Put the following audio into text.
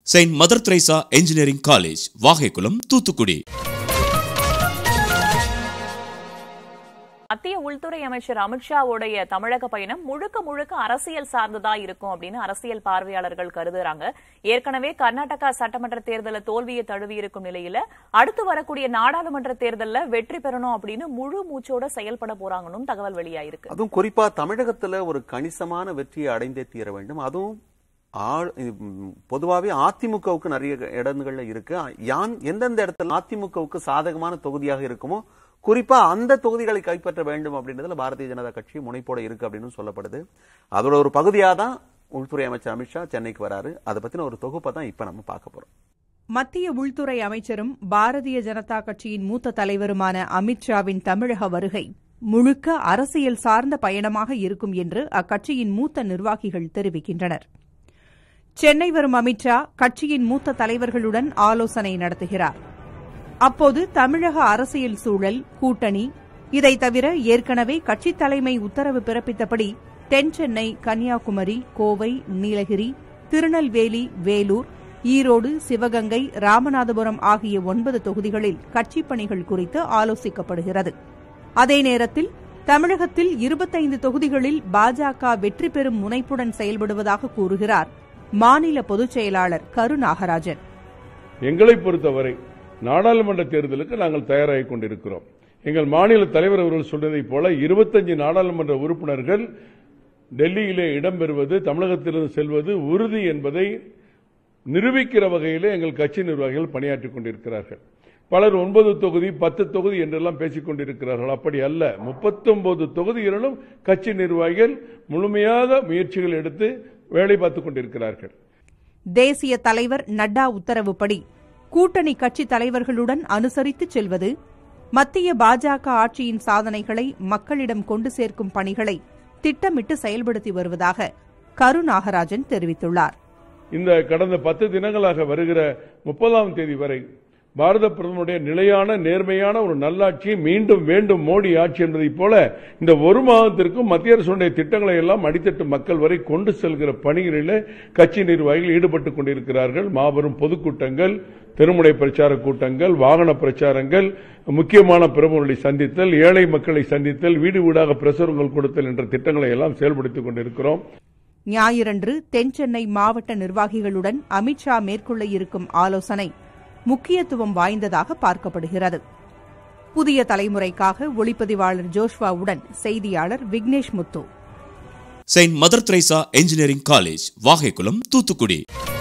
Saint Mother Teresa engineering college Vagaikulam Thoothukudi மத்திய உள்துறை அமைச்சர் அமித்ஷாவுடைய தமிழக பயணம் முழுக்க முழுக்க அரசியல் சார்ந்ததா இருக்கும் அப்படின்னு அரசியல் பார்வையாளர்கள் கருதுறாங்க ஏற்கனவே கர்நாடகா சட்டமன்ற தேர்தலில் தோல்வியை தழுவி இருக்கும் நிலையில அடுத்து வரக்கூடிய நாடாளுமன்ற தேர்தலில் வெற்றி பெறணும் அப்படின்னு முழு மூச்சோட செயல்பட போறாங்கன்னு தகவல் வெளியாயிருக்கு அதுவும் குறிப்பா தமிழகத்துல ஒரு கணிசமான வெற்றியை அடைந்தே தீர வேண்டும் அதுவும் ஆள் ம், பொதுவாவே அதிமுகவுக்கு நிறைய இடங்கள்ல இருக்கு யான் எந்தெந்த இடத்துல அதிமுகவுக்கு சாதகமான தொகுதியாக இருக்குமோ குறிப்பா அந்த தொகுதிகளை கைப்பற்ற வேண்டும் அப்படின்றதுல பாரதிய ஜனதா கட்சி முனைப்போட இருக்கு அப்படின்னு சொல்லப்படுது அதோட ஒரு பகுதியா தான் உள்துறை அமைச்சர் அமித்ஷா சென்னைக்கு வராரு அதை பத்தின ஒரு தொகுப்பை தான் இப்ப நம்ம பார்க்க போறோம் மத்திய உள்துறை அமைச்சரும் பாரதிய ஜனதா கட்சியின் மூத்த தலைவருமான அமித்ஷாவின் தமிழக வருகை முழுக்க அரசியல் சார்ந்த பயணமாக இருக்கும் என்று அக்கட்சியின் மூத்த நிர்வாகிகள் தெரிவிக்கின்றனர் சென்னை வரும் அமித்ஷா கட்சியின் மூத்த தலைவர்களுடன் ஆலோசனை நடத்துகிறார் அப்போது தமிழக அரசியல் சூழல் கூட்டணி இதை தவிர ஏற்கனவே கட்சித் தலைமை உத்தரவு பிறப்பித்தபடி தென் சென்னை கன்னியாகுமரி கோவை நீலகிரி திருநெல்வேலி வேலூர் ஈரோடு சிவகங்கை ராமநாதபுரம் ஆகிய ஒன்பது தொகுதிகளில் கட்சிப் பணிகள் குறித்து ஆலோசிக்கப்படுகிறது அதே நேரத்தில் தமிழகத்தில் இருபத்தைந்து தொகுதிகளில் பாஜக வெற்றி பெறும் முனைப்புடன் செயல்படுவதாக கூறுகிறார் மாநில பொதுச் செயலாளர் கரு நாகராஜன் எங்களை பொறுத்தவரை நாடாளுமன்ற தேர்தலுக்கு நாங்கள் தயாராகிக் கொண்டிருக்கிறோம் எங்கள் மாநில தலைவர் அவர்கள் சொன்னதைப் போல இருபத்தஞ்சு நாடாளுமன்ற உறுப்பினர்கள் டெல்லியிலே இடம்பெறுவது தமிழகத்திலிருந்து செல்வது உறுதி என்பதை நிரூபிக்கிற வகையிலே எங்கள் கட்சி நிர்வாகிகள் பணியாற்றிக் கொண்டிருக்கிறார்கள் பலர் ஒன்பது தொகுதி பத்து தொகுதி என்றெல்லாம் பேசிக் கொண்டிருக்கிறார்கள் அப்படி அல்ல முப்பத்தொன்பது தொகுதிகளிலும் கட்சி நிர்வாகிகள் முழுமையாக முயற்சிகள் எடுத்து வேலை பார்த்துக் கொண்டிருக்கிறார்கள் தேசிய தலைவர் நட்டா உத்தரவுப்படி கூட்டணி கட்சித் தலைவர்களுடன் அனுசரித்து செல்வது மத்திய பாஜக ஆட்சியின் சாதனைகளை மக்களிடம் கொண்டு சேர்க்கும் பணிகளை திட்டமிட்டு செயல்படுத்தி வருவதாக கரு நாகராஜன் தெரிவித்துள்ளார் இந்த கடந்த பத்து தினங்களாக வருகிற முப்பதாம் தேதி வரை பாரத பிரதமருடைய நிலையான நேர்மையான ஒரு நல்லாட்சி மீண்டும் வேண்டும் மோடி ஆட்சி என்பதைப் போல இந்த ஒரு மாதத்திற்கும் மத்திய அரசுடைய திட்டங்களை எல்லாம் அடித்தட்டு மக்கள் வரை கொண்டு செல்கிற பணிகளில் கட்சி நிர்வாகிகள் ஈடுபட்டுக் கொண்டிருக்கிறார்கள் மாபெரும் பொதுக்கூட்டங்கள் தெருமுனை பிரச்சார கூட்டங்கள் வாகன பிரச்சாரங்கள் முக்கியமான பிரமுகர்களை சந்தித்தல் ஏழை மக்களை சந்தித்தல் வீடு வீடாக பிரசுரங்கள் கொடுத்தல் என்ற திட்டங்களை எல்லாம் செயல்படுத்திக் கொண்டிருக்கிறோம் ஞாயிறன்று தென்சென்னை மாவட்ட நிர்வாகிகளுடன் அமித்ஷா மேற்கொள்ள இருக்கும் ஆலோசனை முக்கியத்துவம் வாய்ந்ததாக பார்க்கப்படுகிறது புதிய தலைமுறைக்காக ஒளிப்பதிவாளர் ஜோஷ்வாவுடன் செய்தியாளர் Vignesh Muthu Saint Mother Teresa engineering college Vagaikulam Thoothukudi